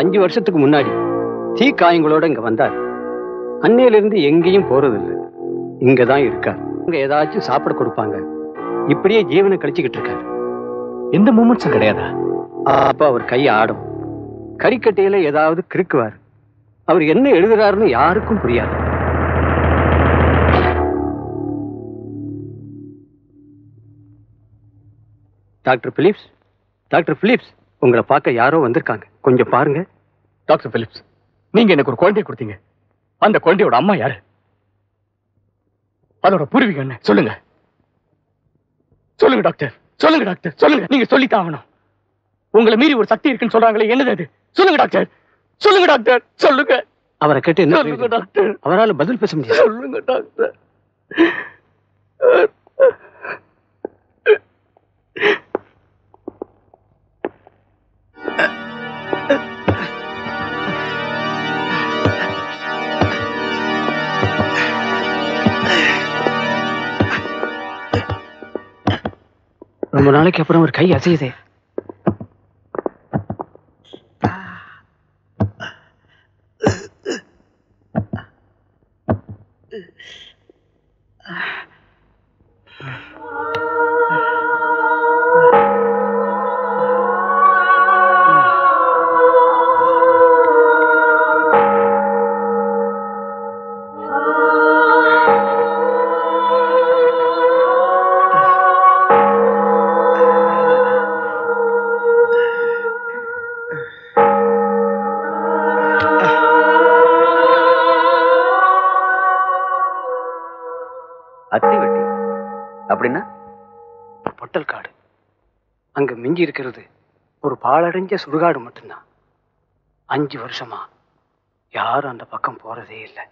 அஞ்சு வருஷத்துக்கு முன்னாடி தீ காயங்களோட இங்க வந்தார் அன்னையிலிருந்து எங்கேயும் போறதில்லை இங்க தான் இருக்கார் இங்க ஏதாச்சும் சாப்பிட கொடுப்பாங்க இப்படியே ஜீவனை கழிச்சுக்கிட்டு இருக்காரு எந்த மூமெண்ட்ஸும் கிடையாதா அப்ப அவர் கை ஆடும் கறிக்கட்டையில ஏதாவது கிறுக்குவார் அவர் என்ன எழுதுறாருன்னு யாருக்கும் புரியாது டாக்டர் பிலிப்ஸ் டாக்டர் பிலிப்ஸ் உங்களை பார்க்க யாரோ வந்திருக்காங்க கொஞ்சம் பாருங்க டாக்டர் பிலிப்ஸ் நீங்க எனக்கு ஒரு குழந்தை கொடுத்தீங்க அந்த குழந்தையோட அம்மா யாரு அதோட பூர்வீகம் என்ன சொல்லுங்க சொல்லுங்க டாக்டர் சொல்லுங்க டாக்டர் சொல்லுங்க நீங்க சொல்லித்தான் ஆகணும் உங்களை மீறி ஒரு சக்தி இருக்குன்னு சொல்றாங்களே என்னது அது சொல்லுங்க டாக்டர் சொல்லுங்க டாக்டர் சொல்லுங்க அவரை கேட்டு என்ன சொல்லுங்க பிரயோஜனம்? டாக்டர் அவரால் பதில் பேச முடியாது சொல்லுங்க டாக்டர் ரொம்ப நாளைக்கு அப்புறம் ஒரு கை அசையுதே அத்தி வெட்டி அப்படின்னா பொட்டல் காடு அங்க மிஞ்சி இருக்கிறது ஒரு பாழடைஞ்ச சுடுகாடு மட்டும்தான் அஞ்சு வருஷமா யாரும் அந்த பக்கம் போறதே இல்லை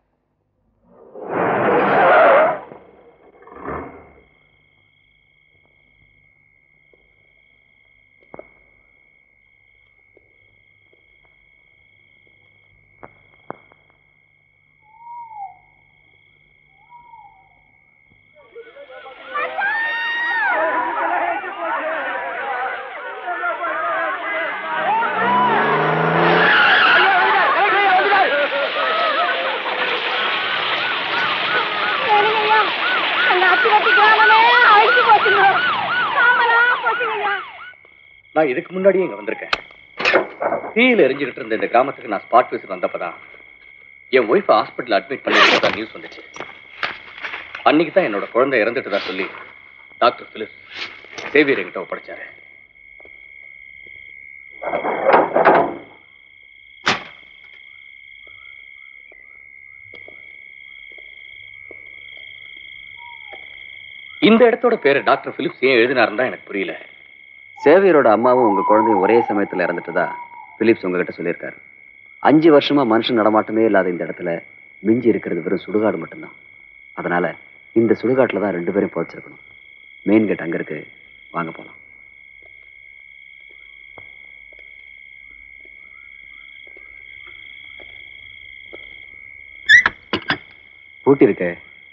வேணுங்கய்யா அந்த அத்தி வட்டி கிராமமே அழிஞ்சு போச்சுங்க சாமலா போச்சுங்கய்யா நான் இதுக்கு முன்னாடியே இங்க வந்திருக்கேன் தீயில எரிஞ்சுக்கிட்டு இருந்த இந்த கிராமத்துக்கு நான் ஸ்பாட் விசிட் வந்தப்பதான் என் ஒய்ஃபை ஹாஸ்பிட்டல் அட்மிட் பண்ணி நியூஸ் வந்துச்சு அன்னைக்கு தான் என்னோட குழந்தை இறந்துட்டதா சொல்லி டாக்டர் பிலிப்ஸ் சேவியர் என்கிட்ட ஒப்படைச்சாரு இந்த இடத்தோட பேரை டாக்டர் பிலிப்ஸ் ஏன் எழுதினாருன்னு தான் எனக்கு புரியல சேவியரோட அம்மாவும் உங்க குழந்தையும் ஒரே சமயத்துல இறந்துட்டதா பிலிப்ஸ் உங்ககிட்ட சொல்லியிருக்காரு அஞ்சு வருஷமா மனுஷன் நடமாட்டமே இல்லாத இந்த இடத்துல மிஞ்சி இருக்கிறது வெறும் சுடுகாடு மட்டும்தான் அதனால இந்த சுடுகாட்டுல தான் ரெண்டு பேரும் புதைச்சிருக்கணும் மெயின் கேட் அங்க இருக்கு வாங்க போலாம் பூட்டி இருக்கே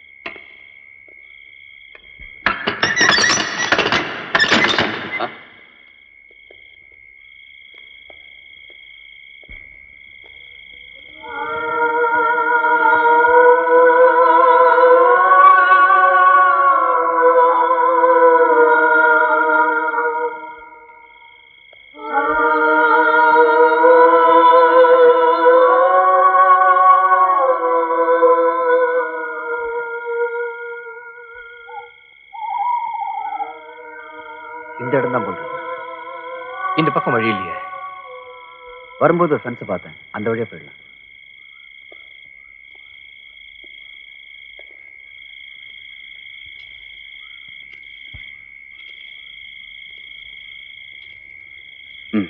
இந்த இடம் தான் போட்டு இந்த பக்கம் வழி இல்லையே வரும்போது ஒரு ஃப்ரெண்ட்ஸை பார்த்தேன் அந்த வழியா போயிடலாம் ம்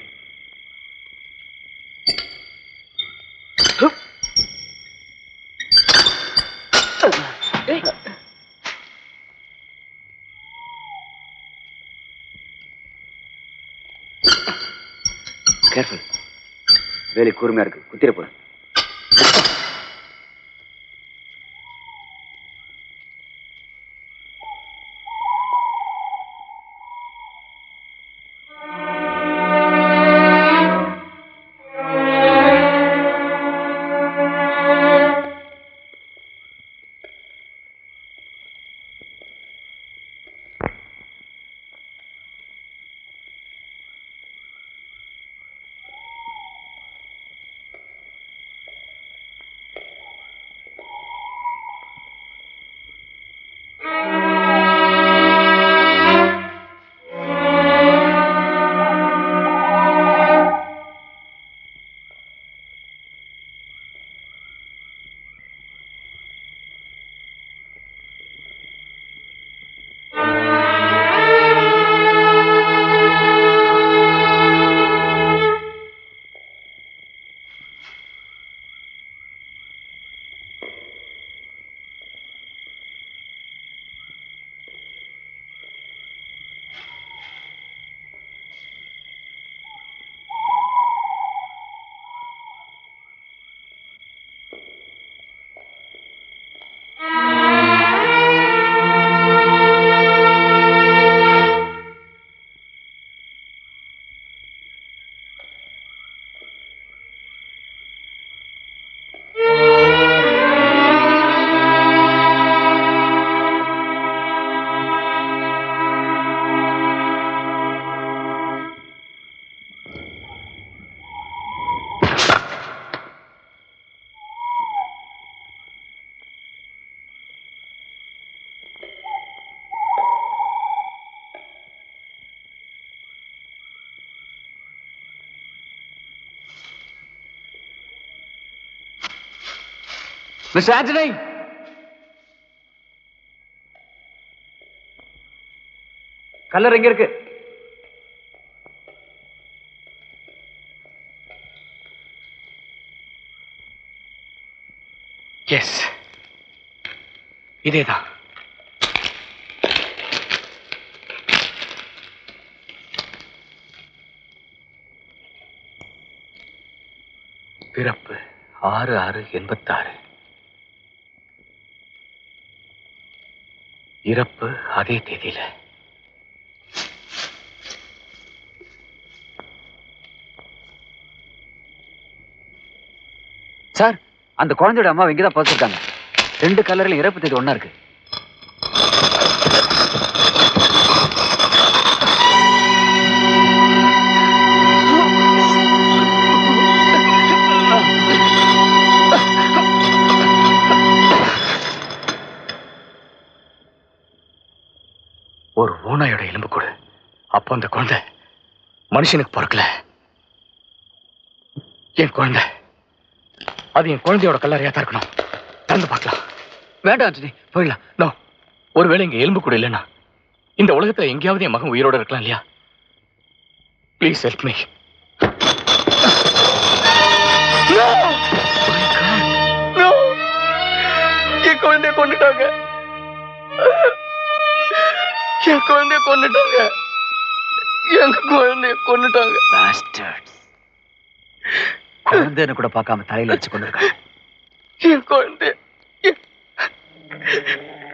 கேர்ஃபுல் வேலை கூர்மையா இருக்கு குத்திர போற மிஸ்டர் ஆண்டனி கல்லர் எங்க இருக்கு எஸ் இதேதான் பிறப்பு ஆறு ஆறு எண்பத்தாறு இறப்பு அதே தேதியில சார் அந்த குழந்தையோட அம்மா இங்கதான் பார்த்துருக்காங்க ரெண்டு கலர்ல இறப்பு தேதி ஒண்ணா இருக்கு ஒரு ஓனாயோட எலும்பு கொடு அப்போ அந்த குழந்தை மனுஷனுக்கு பிறக்கல என் குழந்தை அது என் குழந்தையோட கல்லறையா தான் இருக்கணும் திறந்து பார்க்கலாம் வேண்டாம் ஆண்டனி போயிடலாம் நோ ஒருவேளை இங்க எலும்பு கூட இல்லைன்னா இந்த உலகத்துல எங்கேயாவது என் மகன் உயிரோட இருக்கலாம் இல்லையா ப்ளீஸ் ஹெல்ப் மீ என் குழந்தைய கொண்டுட்டாங்க என் குழந்தைய கொண்டுட்டாங்க என் குழந்தைய கொண்டுட்டாங்க Bastards. குழந்தைன்னு கூட பார்க்காம தலையில வச்சு கொண்டு என் குழந்தை என்-